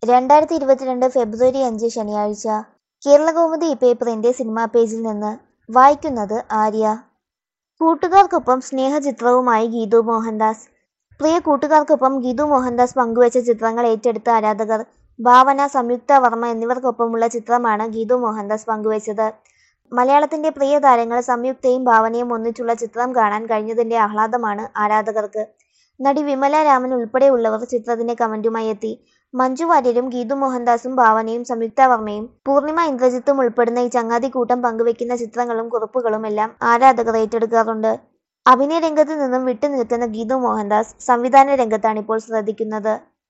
രണ്ടായിരത്തി ഇരുപത്തിരണ്ട് ഫെബ്രുവരി അഞ്ച് ശനിയാഴ്ച കേരളകൗമുദി പേപ്പറിന്റെ സിനിമാ പേജിൽ നിന്ന് വായിക്കുന്നത് ആര്യ കൂട്ടുകാർക്കൊപ്പം സ്നേഹചിത്രവുമായി ഗീതു മോഹൻദാസ് പ്രിയ കൂട്ടുകാർക്കൊപ്പം ഗീതു മോഹൻദാസ് പങ്കുവച്ച ചിത്രങ്ങൾ ഏറ്റെടുത്ത ആരാധകർ ഭാവന സംയുക്ത വർമ്മ എന്നിവർക്കൊപ്പമുള്ള ചിത്രമാണ് ഗീതു മോഹൻദാസ് പങ്കുവച്ചത് മലയാളത്തിന്റെ പ്രിയ താരങ്ങൾ സംയുക്തയും ഭാവനയും ഒന്നിച്ചുള്ള ചിത്രം കാണാൻ കഴിഞ്ഞതിന്റെ ആഹ്ലാദമാണ് ആരാധകർക്ക് നടി വിമല രാമൻ ഉൾപ്പെടെയുള്ളവർ ചിത്രത്തിന്റെ കമന്റുമായി എത്തി മഞ്ജു വാര്യരും ഗീതു മോഹൻദാസും ഭാവനയും സംയുക്ത വർമ്മയും പൂർണിമ ഇന്ദ്രജിത്തും ഉൾപ്പെടുന്ന ഈ ചങ്ങാതിക്കൂട്ടം പങ്കുവെക്കുന്ന ചിത്രങ്ങളും കുറിപ്പുകളും എല്ലാം ആരാധകർ ഏറ്റെടുക്കാറുണ്ട് അഭിനയ രംഗത്ത് നിന്നും വിട്ടുനിൽക്കുന്ന ഗീതു മോഹൻദാസ് സംവിധാന രംഗത്താണ് ഇപ്പോൾ ശ്രദ്ധിക്കുന്നത്